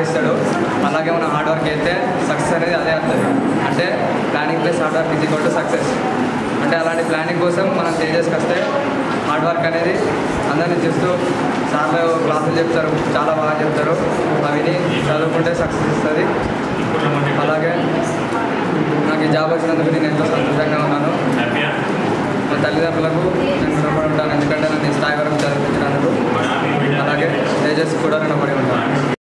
ఇస్తాడు అలాగే మనం హార్డ్ వర్క్ అయితే సక్సెస్ అనేది అదే వస్తుంది అంటే planning plus hard work is equal to success అంటే అలాంటి ప్లానింగ్ కోసం మనం తేజస్కి వస్తే హార్డ్ వర్క్ అనేది అందరినీ చూస్తూ సార్లు క్లాసులు చెప్తారు చాలా బాగా చెప్తారు అవి విని చదువుకుంటే సక్సెస్ ఇస్తుంది అలాగే నాకు ఈ జాబ్ వచ్చినందుకు నేను ఎంతో సంతోషంగా ఉన్నాను మా తల్లిదండ్రులకు నేను రుణపడి ఉంటాను ఎందుకంటే నన్ను ఈ స్థాయి వరకు చదివించినందుకు అలాగే తేజస్ కూడా రుణపడి ఉంటాను